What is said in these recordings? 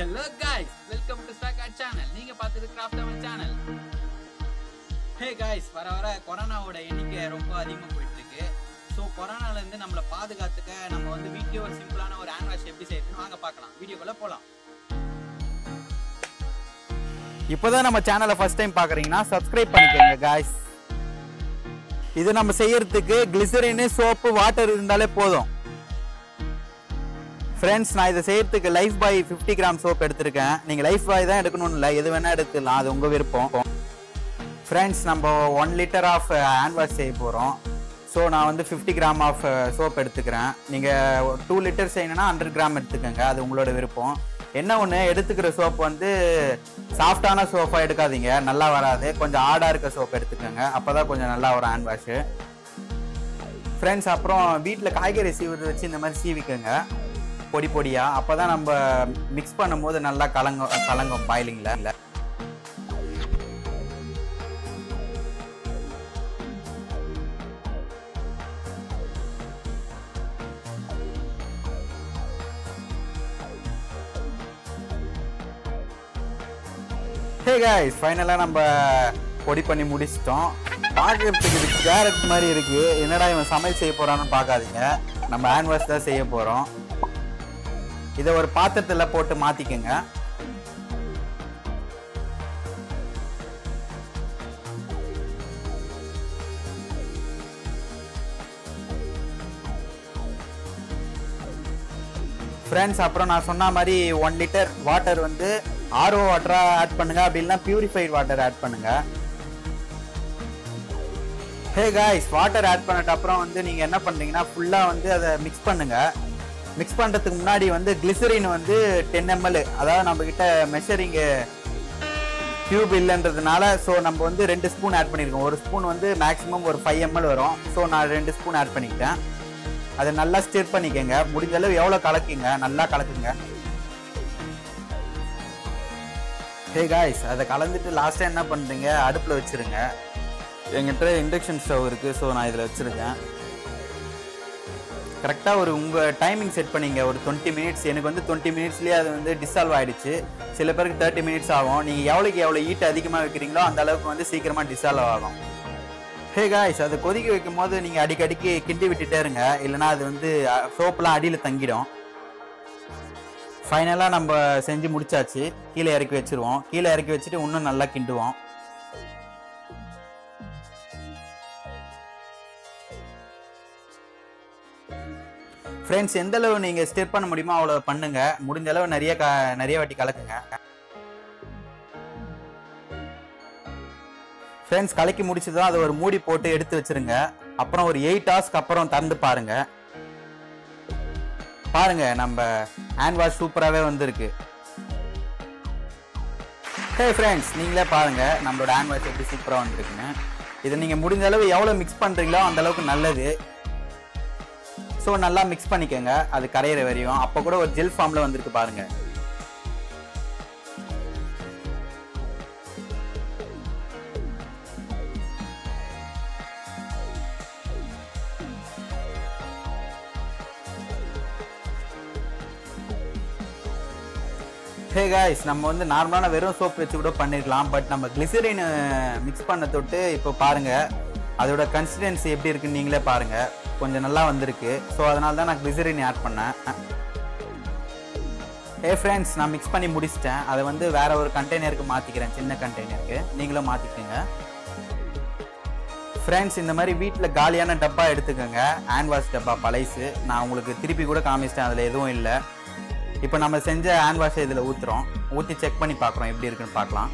hello guys welcome to ஸ்டாக்கா channel நீங்க பார்த்தது craft Tamil channel hey guys வர வர கொரோனாவோட எண்ணிக்கை ரொம்ப அதிகமாக போயிட்டு இருக்கு ஸோ கொரோனால இருந்து நம்மளை பாதுகாத்துக்க நம்ம வந்து வீட்லயே ஒரு சிம்பிளான ஒரு ஹேண்ட் வாஷ் எப்படி செய்யணும்னு வாங்க பார்க்கலாம் வீடியோக்குள்ள போகலாம் இப்போதான் நம்ம சேனலை ஃபர்ஸ்ட் டைம் பார்க்குறீங்கன்னா சப்ஸ்கிரைப் பண்ணிக்கோங்க காய்ஸ் இது நம்ம செய்யறதுக்கு கிளிசரின் சோப்பு வாட்டர் இருந்தாலே போதும் ஃப்ரெண்ட்ஸ் நான் இதை செய்யறதுக்கு Lifebuoy fifty gram soap எடுத்திருக்கேன் நீங்கள் லைஃப் பாய் தான் எடுக்கணும்னு இல்லை எது வேணால் எடுத்துக்கலாம் அது உங்கள் விருப்பம் ஃப்ரெண்ட்ஸ் நம்ம one litre of hand wash செய்ய போகிறோம் ஸோ நான் வந்து ஃபிஃப்டி கிராம் ஆஃப் சோப் எடுத்துக்கிறேன் நீங்கள் டூ லிட்டர் செய்யணும்னா ஹண்ட்ரட் கிராம் எடுத்துக்கோங்க அது உங்களோட விருப்பம் என்ன ஒன்று எடுத்துக்கிற சோப் வந்து சாஃப்டான சோப்பாக எடுக்காதீங்க நல்லா வராது கொஞ்சம் ஆடாக இருக்க சோப் எடுத்துக்கோங்க அப்போ தான் கொஞ்சம் நல்லா வரும் ஹேண்ட் வாஷு ஃப்ரெண்ட்ஸ் அப்புறம் வீட்டில் காய்கறி சீவுறது வச்சு இந்த மாதிரி சீவிக்கோங்க பொடி பொடியாக அப்போ தான் நம்ம மிக்ஸ் பண்ணும்போது நல்லா கலங்கும் கலங்கும் பாயிலிங்கில் இல்லை ஹே காய்ஸ் ஃபைனலாக நம்ம பொடி பண்ணி முடிச்சிட்டோம் பார்க்கறதுக்கு இது கேரட் மாதிரி இருக்கு என்னடா இவன் சமையல் செய்ய போறான்னு பார்க்காதீங்க நம்ம ஹேண்ட் வாஷ் தான் செய்ய போகிறோம் இதை ஒரு பாத்திரத்தில் போட்டு மாற்றிக்கோங்க ஃப்ரெண்ட்ஸ் அப்புறம் நான் சொன்ன மாதிரி ஒன் லிட்டர் வாட்டர் வந்து ஆர்ஓ வாட்டராக ஆட் பண்ணுங்க அப்படி இல்லைனா பியூரிஃபைட் வாட்டர் ஆட் பண்ணுங்க ஹே காய்ஸ் வாட்டர் ஆட் பண்ணிட்ட அப்புறம் வந்து நீங்கள் என்ன பண்ணுறீங்கன்னா ஃபுல்லாக வந்து அதை மிக்ஸ் பண்ணுங்க மிக்ஸ் பண்ணுறதுக்கு முன்னாடி வந்து கிளிசரின் வந்து டென் எம்எல் அதாவது நம்ம கிட்ட மெஷரிங்கு டியூப் இல்லைன்றதுனால ஸோ நம்ம வந்து ரெண்டு ஸ்பூன் ஆட் பண்ணியிருக்கோம் ஒரு ஸ்பூன் வந்து மேக்ஸிமம் ஒரு ஃபைவ் எம்எல் வரும் ஸோ நான் ரெண்டு ஸ்பூன் ஆட் பண்ணிக்கிட்டேன் அதை நல்லா ஸ்டிர் பண்ணிக்கோங்க முடிஞ்ச அளவு எவ்வளோ கலக்குங்க நல்லா கலக்குங்க ஹே காய்ஸ் அதை கலந்துட்டு லாஸ்ட்டாக என்ன பண்ணுறீங்க அடுப்பில் வச்சுருங்க என்கிட்ட இண்டக்ஷன் ஸ்டவ் இருக்குது ஸோ நான் இதில் வச்சுருக்கேன் கரெக்டாக ஒரு உங்கள் டைமிங் செட் பண்ணிங்க ஒரு டுவெண்ட்டி மினிட்ஸ் எனக்கு வந்து டுவெண்ட்டி மினிட்ஸ்லேயே அது வந்து டிசால்வ் ஆகிடுச்சு சில பேருக்கு தேர்ட்டி மினிட்ஸ் ஆகும் நீங்கள் எவ்வளோக்கு எவ்வளோ ஹீட் அதிகமாக வைக்கிறீங்களோ அந்த அளவுக்கு வந்து சீக்கிரமாக டிசால்வ் ஆகும் ஹே காய்ஸ் அது கொதிக்க வைக்கும் போது நீங்கள் அடிக்கடிக்கு கிண்டி விட்டுட்டே இருங்க இல்லைனா அது வந்து சோப்புலாம் அடியில் தங்கிடும் ஃபைனலாக நம்ம செஞ்சு முடிச்சாச்சு கீழே இறக்கி வச்சிருவோம் கீழே இறக்கி வச்சுட்டு இன்னும் நல்லா கிண்டுவோம் ஃப்ரெண்ட்ஸ் எந்த அளவு நீங்கள் ஸ்டெப் பண்ண முடியுமோ அவ்வளோ பண்ணுங்க முடிஞ்ச அளவு நிறைய க நிறைய வாட்டி கலக்குங்க ஃப்ரெண்ட்ஸ் கலக்கி முடிச்சதும் அதை ஒரு மூடி போட்டு எடுத்து வச்சிருங்க அப்புறம் ஒரு எயிட் ஹவர்ஸ்க்கு அப்புறம் திறந்து பாருங்க பாருங்க நம்ம ஹேண்ட் வாஷ் சூப்பராகவே வந்திருக்கு ஹே ஃப்ரெண்ட்ஸ் நீங்களே பாருங்க நம்மளோட ஹேண்ட் வாஷ் எப்படி சூப்பராக வந்திருக்குன்னு இதை நீங்கள் முடிஞ்ச அளவு எவ்வளோ மிக்ஸ் பண்ணுறீங்களோ அந்த அளவுக்கு நல்லது ஸோ நல்லா மிக்ஸ் பண்ணிக்கோங்க அது கரையிற வரையும் அப்போ கூட ஒரு ஜெல் ஃபார்மில் வந்திருக்கு பாருங்க ஹே காய்ஸ் நம்ம வந்து நார்மலான வெறும் சோப் வச்சு கூட பண்ணிருக்கலாம் பட் நம்ம கிளிசரின் மிக்ஸ் பண்ண தொட்டு இப்போ பாருங்க அதோட கன்சிஸ்டன்சி எப்படி இருக்குன்னு நீங்களே பாருங்க கொஞ்சம் நல்லா வந்திருக்கு ஸோ அதனால தான் நான் கிளிசரின் ஆட் பண்ணேன் ஹே ஃப்ரெண்ட்ஸ் நான் மிக்ஸ் பண்ணி முடிச்சிட்டேன் அதை வந்து வேற ஒரு கண்டெய்னருக்கு மாற்றிக்கிறேன் சின்ன கண்டெய்னருக்கு நீங்களும் மாற்றிக்கோங்க ஃப்ரெண்ட்ஸ் இந்த மாதிரி வீட்டில் காலியான டப்பா எடுத்துக்கோங்க ஹேண்ட் வாஷ் டப்பா பழைசு நான் உங்களுக்கு திருப்பி கூட காமிச்சிட்டேன் அதில் எதுவும் இல்லை இப்போ நம்ம செஞ்ச ஹேண்ட் வாஷை இதில் ஊற்றுறோம் ஊற்றி செக் பண்ணி பார்க்குறோம் எப்படி இருக்குன்னு பார்க்கலாம்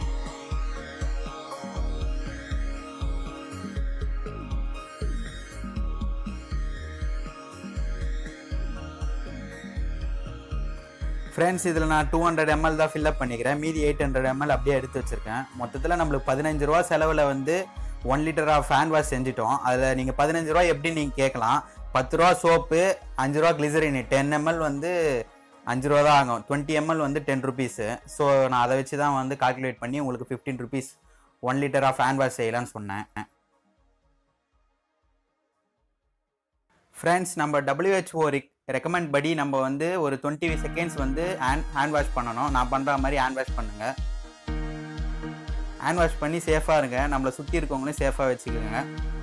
ஃப்ரெண்ட்ஸ் இதில் நான் டூ ஹண்ட்ரட் எம்எல் தான் ஃபில்அப் பண்ணிக்கிறேன் மீதி எயிட் ஹண்ட்ரட் எம்எல் அப்படியே எடுத்து வச்சுருக்கேன் மொத்தத்தில் நம்மளுக்கு பதினஞ்சு ரூபா செலவில் வந்து one litre of hand wash செஞ்சிட்டோம் அதில் நீங்கள் பதினஞ்சு ரூபா எப்படி நீங்கள் கேட்கலாம் பத்து ரூபா சோப்பு அஞ்சு ரூபா கிளிசரின் டென் எம்எல் வந்து அஞ்சு ரூபா தான் ஆகும் டுவெண்ட்டி எம்எல் வந்து டென் ருபீஸு ஸோ நான் அதை வச்சு தான் வந்து கால்குலேட் பண்ணி உங்களுக்கு fifteen rupees one litre of hand wash செய்யலாம்னு சொன்னேன் ஃப்ரெண்ட்ஸ் நம்ம டபிள்யூஹெச்ஓ ரெக்கமெண்ட் படி நம்ம வந்து ஒரு டுவெண்ட்டி செகண்ட்ஸ் வந்து ஹேண்ட் ஹேண்ட் வாஷ் பண்ணணும் நான் பண்ணுற மாதிரி ஹேண்ட் வாஷ் பண்ணுங்க ஹேண்ட் வாஷ் பண்ணி சேஃபாக இருங்க நம்மளை சுற்றி இருக்கவங்களையும் சேஃபாக வச்சுக்கோங்க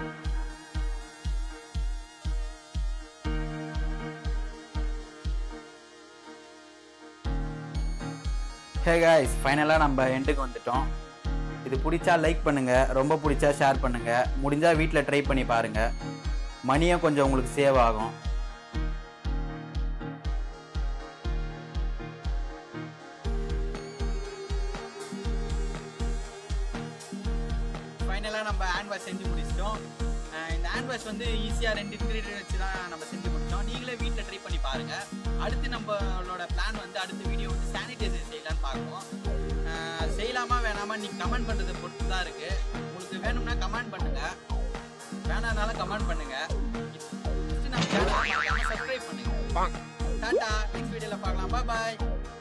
ஹே காய்ஸ் ஃபைனலாக நம்ம எண்டுக்கு வந்துட்டோம் இது பிடிச்சா லைக் பண்ணுங்க ரொம்ப பிடிச்சா ஷேர் பண்ணுங்க முடிஞ்சா வீட்டில் ட்ரை பண்ணி பாருங்க மணியும் கொஞ்சம் உங்களுக்கு சேவ் ஆகும் ஃபைனலாக நம்ம ஹேண்ட் வாஷ் செஞ்சு முடிச்சிட்டோம் அஹ் இந்த ஹேண்ட் வாஷ் வந்து ஈஸியாக ரெண்டு இன்க்ரீடியன்ட் வச்சு தான் நம்ம செஞ்சு முடிச்சோம் நீங்களே வீட்டில் ட்ரை பண்ணி பாருங்க அடுத்து நம்மளோட பிளான் வந்து அடுத்த வீடியோ வந்து சானிடைசர் செய்யலாம்னு பார்க்கணும் அஹ் செய்யலாமா வேணாமா நீங்கள் கமெண்ட் பண்ணுறதை பொறுத்து தான் இருக்குது உங்களுக்கு வேணும்னா கமெண்ட் பண்ணுங்க வேணானாலும் கமெண்ட் பண்ணுங்க First நம்ம சேனலை மறக்காம சப்ஸ்கிரைப் பண்ணுங்க டாடா நெக்ஸ்ட் வீடியோவில் பார்க்கலாம் பாய்